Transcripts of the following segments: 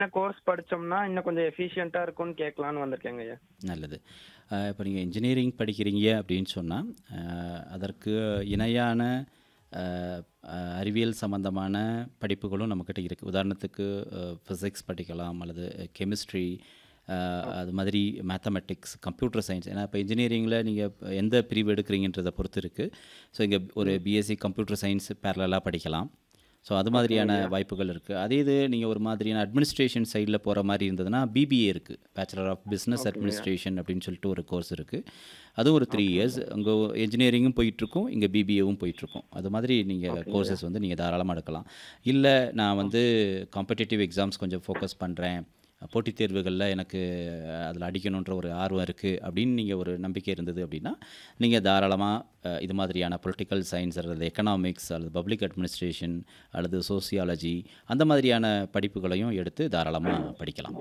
என்ன கோர்ஸ் படிச்சோம்னா இன்னும் கொஞ்சம் எஃபிஷியன்ட்டா இருக்கும்னு கேட்கலான்னு வந்திருக்கேங்க ஐயா நல்லது இப்போ நீங்கள் இன்ஜினியரிங் படிக்கிறீங்க அப்படின்னு சொன்னால் அதற்கு இணையான அஹ், அஹ், அறிவியல் சம்பந்தமான படிப்புகளும் நம்மக்கிட்ட இருக்குது உதாரணத்துக்கு ஃபிசிக்ஸ் படிக்கலாம் அல்லது கெமிஸ்ட்ரி அது மாதிரி மேத்தமெட்டிக்ஸ் கம்ப்யூட்டர் சயின்ஸ் ஏன்னா இப்போ இன்ஜினியரிங்கில் நீங்கள் எந்த பிரிவு எடுக்கிறீங்கன்றதை பொறுத்து இருக்குது ஸோ இங்கே ஒரு பிஎஸ்சி கம்ப்யூட்டர் சயின்ஸ் பேரலாக படிக்கலாம் ஸோ அது மாதிரியான வாய்ப்புகள் இருக்குது அதே இது நீங்கள் ஒரு மாதிரியான அட்மினிஸ்ட்ரேஷன் சைடில் போகிற மாதிரி இருந்ததுன்னா பிபிஏ இருக்குது பேச்சுலர் ஆஃப் பிஸ்னஸ் அட்மினிஸ்ட்ரேஷன் அப்படின்னு சொல்லிட்டு ஒரு கோர்ஸ் இருக்குது அதுவும் ஒரு த்ரீ இயர்ஸ் அங்கே என்ஜினியரிங்கும் போயிட்டுருக்கும் இங்கே பிபிஏவும் போயிட்டுருக்கும் அது மாதிரி நீங்கள் கோர்சஸ் வந்து நீங்கள் தாராளமாக எடுக்கலாம் இல்லை நான் வந்து காம்படிட்டிவ் எக்ஸாம்ஸ் கொஞ்சம் ஃபோக்கஸ் பண்ணுறேன் போட்டித் தேர்வுகளில் எனக்கு அதில் அடிக்கணுன்ற ஒரு ஆர்வம் இருக்குது அப்படின்னு நீங்கள் ஒரு நம்பிக்கை இருந்தது அப்படின்னா நீங்கள் தாராளமாக இது மாதிரியான பொலிட்டிக்கல் சயின்ஸ் அல்லது எக்கனாமிக்ஸ் அல்லது பப்ளிக் அட்மினிஸ்ட்ரேஷன் அல்லது சோசியாலஜி அந்த மாதிரியான படிப்புகளையும் எடுத்து தாராளமாக படிக்கலாம்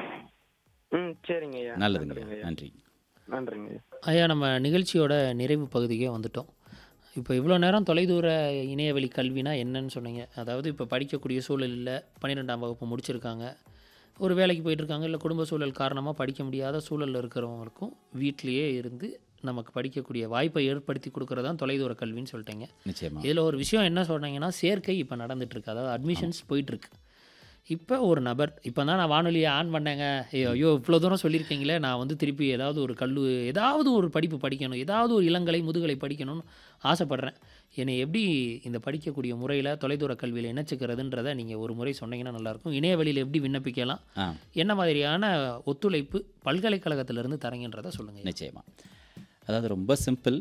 ம் சரிங்க ஐயா நல்லதுங்க நன்றிங்க ஐயா. நன்றி நன்றிங்க ஐயா ஐயா நம்ம நிகழ்ச்சியோட நிறைவு பகுதிக்கே வந்துட்டோம் இப்போ இவ்வளோ நேரம் தொலைதூர இணையவழி கல்வினா என்னன்னு சொன்னீங்க அதாவது இப்போ படிக்கக்கூடிய சூழலில் பன்னிரெண்டாம் வகுப்பு முடிச்சிருக்காங்க ஒரு வேலைக்கு போயிட்டுருக்காங்க இல்லை குடும்ப சூழல் காரணமாக படிக்க முடியாத சூழலில் இருக்கிறவங்களுக்கும் வீட்டிலேயே இருந்து நமக்கு படிக்கக்கூடிய வாய்ப்பை ஏற்படுத்தி கொடுக்குறது தான் தொலைதூர கல்வின்னு சொல்லிட்டீங்க நிச்சயமா இதில் ஒரு விஷயம் என்ன சொல்கிறீங்கன்னா சேர்க்கை இப்போ நடந்துட்டுருக்கு அதாவது அட்மிஷன்ஸ் போயிட்டுருக்கு இப்போ ஒரு நபர் இப்போ தான் நான் வானொலியை ஆன் பண்ணேங்க ஐயோ ஐயோ இவ்வளோ தூரம் சொல்லியிருக்கீங்களே நான் வந்து திருப்பி ஏதாவது ஒரு கல்லு ஏதாவது ஒரு படிப்பு படிக்கணும் ஏதாவது ஒரு இளங்கலை முதுகலை படிக்கணும்னு ஆசைப்பட்றேன் என்னை எப்படி இந்த படிக்கக்கூடிய முறையில் தொலைதூர கல்வியில் இணைச்சிக்கிறதுன்றதை நீங்கள் ஒரு முறை சொன்னீங்கன்னா நல்லாயிருக்கும் இணையவழியில் எப்படி விண்ணப்பிக்கலாம் ஆ என்ன மாதிரியான ஒத்துழைப்பு பல்கலைக்கழகத்திலிருந்து தரீங்கன்றதை சொல்லுங்கள் நிச்சயமா அதாவது ரொம்ப சிம்பிள்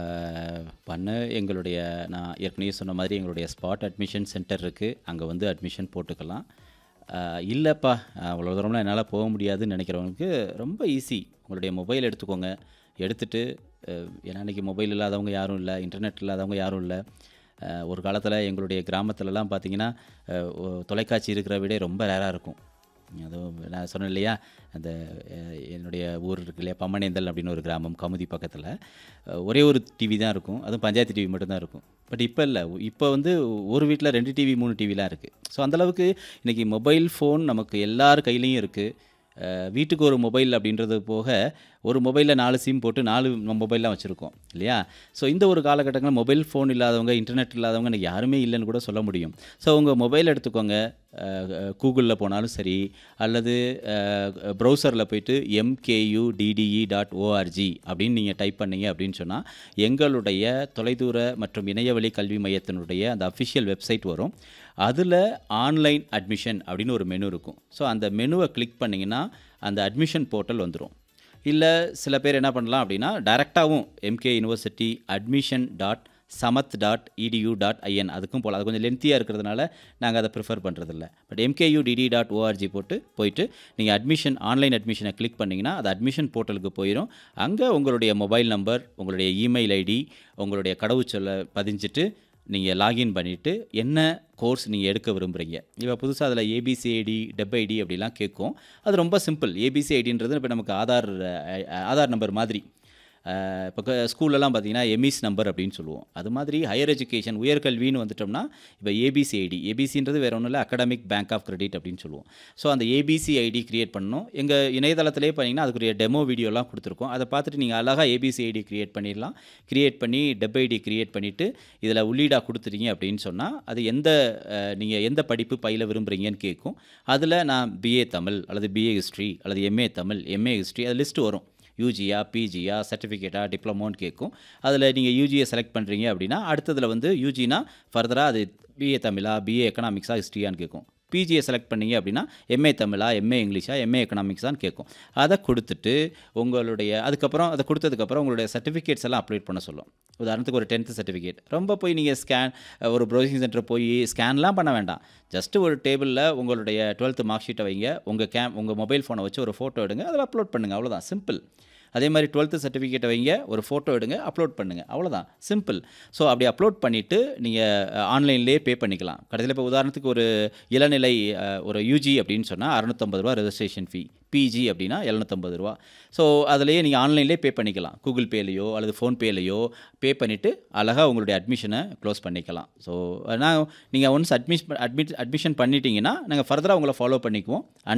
பண்ண எங்களுடைய நான் ஏற்கனவே சொன்ன மாதிரி எங்களுடைய ஸ்பாட் அட்மிஷன் சென்டர் இருக்குது அங்கே வந்து அட்மிஷன் போட்டுக்கலாம் அஹ், இல்லைப்பா அவ்வளோ தூரம்லாம் என்னால் போக முடியாதுன்னு நினைக்கிறவங்களுக்கு ரொம்ப ஈஸி உங்களுடைய மொபைல் எடுத்துக்கோங்க எடுத்துட்டு அஹ், ஏன்னா இன்றைக்கி மொபைல் இல்லாதவங்க யாரும் இல்லை இன்டர்நெட் இல்லாதவங்க யாரும் இல்லை அஹ், ஒரு காலத்தில் எங்களுடைய கிராமத்துலலாம் பார்த்தீங்கன்னா அஹ், ஒ- தொலைக்காட்சி இருக்கிற விட ரொம்ப ரேராக இருக்கும் அதுவும் நான் சொன்னேன் இல்லையா அந்த அஹ், என்னுடைய ஊர் இருக்கு இல்லையா பம்மனேந்தல் அப்படின்னு ஒரு கிராமம் கமுதி பக்கத்தில் ஒரே ஒரு டிவி தான் இருக்கும் அதுவும் பஞ்சாயத்து டிவி மட்டும்தான் இருக்கும் பட் இப்போ இல்லை இப்போ வந்து ஒரு வீட்டில் ரெண்டு டிவி மூணு டிவிலாம் இருக்குது ஸோ அந்தளவுக்கு இன்றைக்கி மொபைல் ஃபோன் நமக்கு எல்லார் கையிலையும் இருக்குது வீட்டுக்கு ஒரு மொபைல் அப்படின்றது போக ஒரு மொபைலில் நாலு சிம் போட்டு நாலு மொபைல்லாம் வச்சுருக்கோம் இல்லையா ஸோ இந்த ஒரு காலகட்டங்களில் மொபைல் ஃபோன் இல்லாதவங்க இன்டர்நெட் இல்லாதவங்க எனக்கு யாருமே இல்லைன்னு கூட சொல்ல முடியும் ஸோ உங்கள் மொபைல் எடுத்துக்கோங்க கூகுளில் போனாலும் சரி அல்லது ப்ரௌசரில் போயிட்டு எம்கேயூ டிடிஇ டாட் ஓஆர்ஜி அப்படின்னு நீங்கள் டைப் பண்ணீங்க அப்படின்னு சொன்னால் எங்களுடைய தொலைதூர மற்றும் இணையவழி கல்வி மையத்தினுடைய அந்த அஃபிஷியல் வெப்சைட் வரும் அதில் ஆன்லைன் அட்மிஷன் அப்படின்னு ஒரு மெனு இருக்கும் ஸோ அந்த மெனுவை கிளிக் பண்ணிங்கன்னா அந்த அட்மிஷன் போர்ட்டல் வந்துடும் இல்லை சில பேர் என்ன பண்ணலாம் அப்படின்னா டைரெக்டாகவும் MK university admission dot Samarth dot EDU dot IN அதுக்கும் போகலாம் அது கொஞ்சம் லென்த்தியாக இருக்கிறதுனால நாங்கள் அதை ப்ரிஃபர் பண்ணுறதில்ல but MKU DD dot ORG போட்டு போயிட்டு நீங்கள் அட்மிஷன் ஆன்லைன் அட்மிஷனை கிளிக் பண்ணிங்கன்னா அது அட்மிஷன் போர்ட்டலுக்கு போயிடும் அங்கே உங்களுடைய மொபைல் நம்பர் உங்களுடைய இமெயில் ஐடி உங்களுடைய கடவுச்சொல்லை பதிஞ்சிட்டு நீங்கள் லாகின் பண்ணிவிட்டு என்ன கோர்ஸ் நீங்கள் எடுக்க விரும்புகிறீங்க இப்போ புதுசாக அதில் ஏபிசிஐடி டெப் ஐடி அப்படிலாம் கேட்கும் அது ரொம்ப சிம்பிள் ஏபிசிஐடின்றது இப்போ நமக்கு ஆதார் அஹ், ஆதார் நம்பர் மாதிரி அஹ், இப்போ க- ஸ்கூல்லலாம் பார்த்தீங்கன்னா எமிஸ் நம்பர் அப்படின்னு சொல்லுவோம் அது மாதிரி ஹையர் எஜுகேஷன் உயர்கல்வின்னு வந்துட்டோம்னா இப்போ ஏபிசிஐடி ஏபிசின்றது வேற ஒன்றும் இல்லை அகடமிக் பேங்க் ஆஃப் கிரெடிட் அப்படின்னு சொல்லுவோம் ஸோ அந்த ஏபிசி ஐடி கிரியேட் பண்ணணும் எங்கள் இணையதளத்திலே பார்த்தீங்கன்னா அதுக்குரிய டெமோ வீடியோலாம் கொடுத்துருக்கோம் அதை பார்த்துட்டு நீங்கள் அழகாக ஏபிசி ஐடி கிரியேட் பண்ணிடலாம் கிரியேட் பண்ணி டெப் ஐடி கிரியேட் பண்ணிவிட்டு இதில் உள்ளீடாக கொடுத்துட்டீங்க அப்படின்னு சொன்னால் அது எந்த நீங்கள் எந்த படிப்பு பயில விரும்புகிறீங்கன்னு கேட்கும் அதில் நான் பிஏ தமிழ் அல்லது பிஏ ஹிஸ்ட்ரி அல்லது எம்ஏ தமிழ் எம்ஏ ஹிஸ்ட்ரி அது லிஸ்ட்டு வரும் யூஜியா பிஜியா சர்டிஃபிகேட்டா டிப்ளமோன்னு கேட்கும் அதில் நீங்கள் யூஜியை செலக்ட் பண்ணுறீங்க அப்படின்னா அடுத்ததில் வந்து யூஜினா ஃபர்தராக அது பிஏ தமிழா பிஏ எக்கனாமிக்ஸா ஹிஸ்ட்ரியான்னு கேட்கும் பிஜியை செலக்ட் பண்ணீங்க அப்படின்னா எம்ஏ தமிழா எம்ஏ இங்கிலீஷா எம்ஏ எக்கனாமிக்ஸான்னு கேட்கும் அதை கொடுத்துட்டு உங்களுடைய அதுக்கப்புறம் அதை கொடுத்ததுக்கப்புறம் உங்களுடைய சர்டிஃபிகேட்ஸ் எல்லாம் அப்லோட் பண்ண சொல்லும் உதாரணத்துக்கு ஒரு டென்த்து சர்டிஃபிகேட் ரொம்ப போய் நீங்கள் ஸ்கேன் ஒரு ப்ரௌசிங் சென்டர் போய் ஸ்கேன்லாம் பண்ண வேண்டாம் ஜஸ்ட்டு ஒரு டேபிளில் உங்களுடைய டுவெல்த்து மார்க் ஷீட்டை வைங்க உங்கள் கேம் உங்கள் மொபைல் ஃபோனை வச்சு ஒரு ஃபோட்டோ எடுங்க அதில் அப்லோட் பண்ணுங்கள் அவ்வளோதான் சிம்பிள் அதே மாதிரி டுவெல்த்து சர்டிஃபிகேட்டை வைங்க ஒரு ஃபோட்டோ எடுங்க அப்லோட் பண்ணுங்கள் அவ்வளோதான் சிம்பிள் ஸோ அப்படி அப்லோட் பண்ணிவிட்டு நீங்கள் ஆன்லைன்லேயே பே பண்ணிக்கலாம் கடைசியில் இப்போ உதாரணத்துக்கு ஒரு இளநிலை அஹ், ஒரு யூஜி அப்படின்னு சொன்னால் அறநூற்றம்பது ரூபா ரெஜிஸ்ட்ரேஷன் ஃபீ பிஜி அப்படின்னா எழுநூற்றம்பது ரூபா ஸோ அதிலேயே நீங்கள் ஆன்லைன்லேயே பே பண்ணிக்கலாம் கூகுள் பேலையோ அல்லது ஃபோன்பேலையோ பே பண்ணிவிட்டு அழகாக உங்களுடைய அட்மிஷனை க்ளோஸ் பண்ணிக்கலாம் ஸோ நான் நீங்கள் ஒன்ஸ் அட்மிஷன் அட்மிட் அட்மிஷன் பண்ணிட்டீங்கன்னா நாங்கள் ஃபர்தராக உங்களை ஃபாலோ பண்ணிக்குவோம்